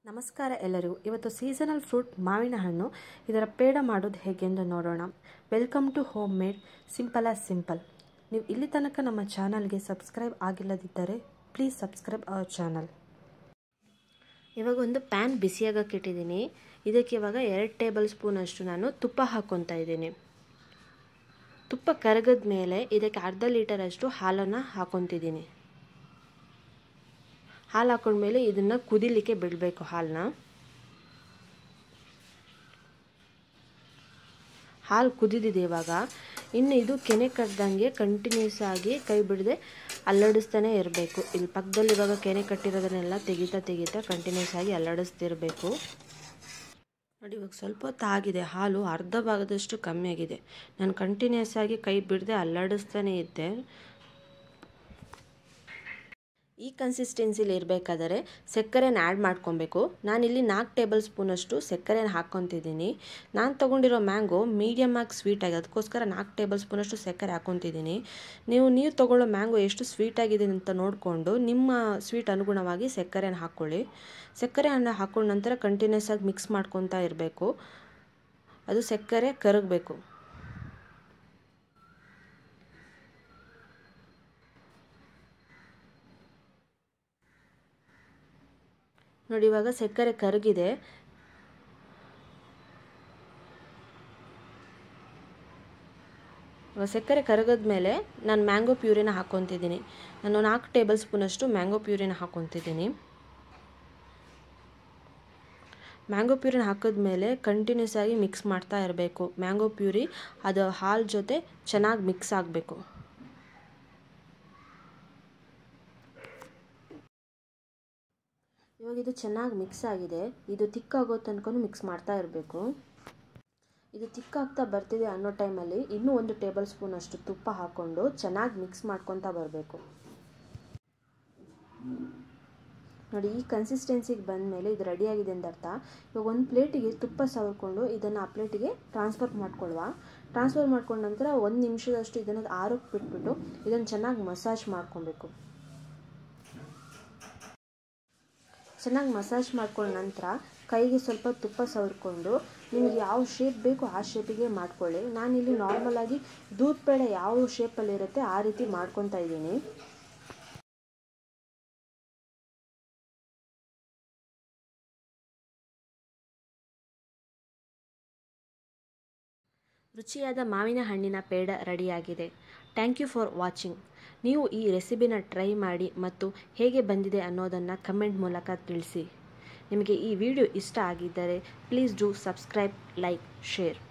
ನಮಸ್ಕಾರ ಎಲ್ಲರಿಗೂ ಇವತ್ತು ಸೀಸನಲ್ ಫ್ರೂಟ್ ಮಾವಿನ ಹಣ್ಣು ಇದರ ಪೇಡ ಮಾಡೋದು ಹೇಗೆಂದು ನೋಡೋಣ welcome to homemade simple as simple ನೀವು ಇಲ್ಲಿ ತನಕ ನಮ್ಮ ಚಾನಲ್ಗೆ ಸಬ್ಸ್ಕ್ರೈಬ್ ಆಗಿಲ್ಲದಿದ್ದರೆ ಪ್ಲೀಸ್ ಸಬ್ಸ್ಕ್ರೈಬ್ ಅವರ್ ಚಾನಲ್ ಇವಾಗ ಒಂದು ಪ್ಯಾನ್ ಬಿಸಿಯಾಗಕ್ಕೆ ಇಟ್ಟಿದ್ದೀನಿ ಇದಕ್ಕೆ ಇವಾಗ ಎರಡು ಟೇಬಲ್ ಸ್ಪೂನಷ್ಟು ನಾನು ತುಪ್ಪ ಹಾಕ್ಕೊತಾ ಇದ್ದೀನಿ ತುಪ್ಪ ಕರಗದ ಮೇಲೆ ಇದಕ್ಕೆ ಅರ್ಧ ಲೀಟರಷ್ಟು ಹಾಲನ್ನು ಹಾಕ್ಕೊತಿದ್ದೀನಿ ಹಾಲು ಹಾಕೊಂಡ್ಮೇಲೆ ಇದನ್ನು ಕುದಿಲಿಕ್ಕೆ ಬಿಡಬೇಕು ಹಾಲನ್ನ ಹಾಲು ಕುದಿದಿದೆ ಇವಾಗ ಇನ್ನು ಇದು ಕೆನೆ ಕಟ್ಟದಂಗೆ ಕಂಟಿನ್ಯೂಸ್ ಆಗಿ ಕೈ ಬಿಡದೆ ಅಲ್ಲಾಡಿಸ್ತಾನೆ ಇರಬೇಕು ಇಲ್ಲಿ ಪಕ್ಕದಲ್ಲಿ ಇವಾಗ ಕೆನೆ ಕಟ್ಟಿರೋದನ್ನೆಲ್ಲ ತೆಗಿತಾ ತೆಗಿತಾ ಕಂಟಿನ್ಯೂಸ್ ಆಗಿ ಅಲ್ಲಾಡಿಸ್ತಿರಬೇಕು ನೋಡಿ ಇವಾಗ ಸ್ವಲ್ಪ ಹೊತ್ತು ಆಗಿದೆ ಹಾಲು ಅರ್ಧ ಭಾಗದಷ್ಟು ಕಮ್ಮಿ ಆಗಿದೆ ನಾನು ಕಂಟಿನ್ಯೂಸ್ ಆಗಿ ಕೈ ಬಿಡದೆ ಅಲ್ಲಾಡಿಸ್ತಾನೆ ಇದ್ದೆ ಈ ಕನ್ಸಿಸ್ಟೆನ್ಸಿಲಿ ಇರಬೇಕಾದರೆ ಸಕ್ಕರೆನ ಆ್ಯಡ್ ಮಾಡ್ಕೊಬೇಕು ನಾನಿಲ್ಲಿ ನಾಲ್ಕು ಟೇಬಲ್ ಸ್ಪೂನಷ್ಟು ಸಕ್ಕರೆನ ಹಾಕ್ಕೊತಿದ್ದೀನಿ ನಾನು ತೊಗೊಂಡಿರೋ ಮ್ಯಾಂಗೋ ಮೀಡಿಯಮ್ ಆಗಿ ಸ್ವೀಟ್ ಆಗಿದೆ ಅದಕ್ಕೋಸ್ಕರ ನಾಲ್ಕು ಟೇಬಲ್ ಸ್ಪೂನಷ್ಟು ಸಕ್ಕರೆ ಹಾಕ್ಕೊತಿದ್ದೀನಿ ನೀವು ನೀವು ತೊಗೊಳ್ಳೋ ಮ್ಯಾಂಗೋ ಎಷ್ಟು ಸ್ವೀಟ್ ಆಗಿದೆ ಅಂತ ನೋಡಿಕೊಂಡು ನಿಮ್ಮ ಸ್ವೀಟ್ ಅನುಗುಣವಾಗಿ ಸಕ್ಕರೆನ ಹಾಕ್ಕೊಳ್ಳಿ ಸಕ್ಕರೆ ಹಣ್ಣು ಹಾಕೊಂಡ ನಂತರ ಕಂಟಿನ್ಯೂಸ್ ಆಗಿ ಮಿಕ್ಸ್ ಮಾಡ್ಕೊತಾ ಇರಬೇಕು ಅದು ಸಕ್ಕರೆ ಕರಗಬೇಕು ನೋಡಿ ಇವಾಗ ಸಕ್ಕರೆ ಕರಗಿದೆ ಸಕ್ಕರೆ ಕರಗದ ಮೇಲೆ ನಾನು ಮ್ಯಾಂಗೋ ಪ್ಯೂರಿನ ಹಾಕ್ಕೊತಿದ್ದೀನಿ ನಾನು ನಾಲ್ಕು ಟೇಬಲ್ ಸ್ಪೂನಷ್ಟು ಮ್ಯಾಂಗೋ ಪ್ಯೂರಿನ ಹಾಕ್ಕೊತಿದ್ದೀನಿ ಮ್ಯಾಂಗೋ ಪ್ಯೂರಿನ ಹಾಕಿದ್ಮೇಲೆ ಕಂಟಿನ್ಯೂಸ್ ಆಗಿ ಮಿಕ್ಸ್ ಮಾಡ್ತಾ ಇರಬೇಕು ಮ್ಯಾಂಗೋ ಪ್ಯೂರಿ ಅದು ಹಾಲು ಜೊತೆ ಚೆನ್ನಾಗಿ ಮಿಕ್ಸ್ ಆಗಬೇಕು ಇವಾಗ ಇದು ಚೆನ್ನಾಗಿ ಮಿಕ್ಸ್ ಆಗಿದೆ ಇದು ತಿಕ್ಕಾಗೋ ತನಕ ಮಿಕ್ಸ್ ಮಾಡ್ತಾ ಇರಬೇಕು ಇದು ತಿಕ್ಕಾಗ್ತಾ ಬರ್ತಿದೆ ಅನ್ನೋ ಟೈಮಲ್ಲಿ ಇನ್ನೂ ಒಂದು ಟೇಬಲ್ ಸ್ಪೂನ್ ಅಷ್ಟು ತುಪ್ಪ ಹಾಕ್ಕೊಂಡು ಚೆನ್ನಾಗಿ ಮಿಕ್ಸ್ ಮಾಡ್ಕೊತಾ ಬರಬೇಕು ನೋಡಿ ಈ ಕನ್ಸಿಸ್ಟೆನ್ಸಿಗೆ ಬಂದಮೇಲೆ ಇದು ರೆಡಿಯಾಗಿದೆ ಅಂತ ಅರ್ಥ ಇವಾಗ ಒಂದು ಪ್ಲೇಟಿಗೆ ತುಪ್ಪ ಸವರ್ಕೊಂಡು ಇದನ್ನು ಆ ಪ್ಲೇಟಿಗೆ ಟ್ರಾನ್ಸ್ಫರ್ ಮಾಡ್ಕೊಳ್ವಾ ಟ್ರಾನ್ಸ್ಫರ್ ಮಾಡ್ಕೊಂಡ ನಂತರ ಒಂದು ನಿಮಿಷದಷ್ಟು ಇದನ್ನು ಆರೋಕ್ಕೆ ಬಿಟ್ಬಿಟ್ಟು ಇದನ್ನು ಚೆನ್ನಾಗಿ ಮಸಾಜ್ ಮಾಡ್ಕೊಬೇಕು ಚೆನ್ನಾಗಿ ಮಸಾಜ್ ಮಾಡ್ಕೊಂಡ ನಂತರ ಕೈಗೆ ಸ್ವಲ್ಪ ತುಪ್ಪ ಸವರ್ಕೊಂಡು ನಿಮಗೆ ಯಾವ ಶೇಪ್ ಬೇಕು ಆ ಶೇಪಿಗೆ ಮಾಡ್ಕೊಳ್ಳಿ ನಾನಿಲ್ಲಿ ನಾರ್ಮಲಾಗಿ ದೂದ್ ಪೇಡ ಯಾವ ಶೇಪಲ್ಲಿ ಇರುತ್ತೆ ಆ ರೀತಿ ಮಾಡ್ಕೊತಾ ಇದ್ದೀನಿ ರುಚಿಯಾದ ಮಾವಿನ ಹಣ್ಣಿನ ಪೇಡ ರೆಡಿಯಾಗಿದೆ ಥ್ಯಾಂಕ್ ಯು ಫಾರ್ ವಾಚಿಂಗ್ ನೀವು ಈ ರೆಸಿಪಿನ ಟ್ರೈ ಮಾಡಿ ಮತ್ತು ಹೇಗೆ ಬಂದಿದೆ ಅನ್ನೋದನ್ನು ಕಮೆಂಟ್ ಮೂಲಕ ತಿಳಿಸಿ ನಿಮಗೆ ಈ ವಿಡಿಯೋ ಇಷ್ಟ ಆಗಿದ್ದರೆ please do subscribe like share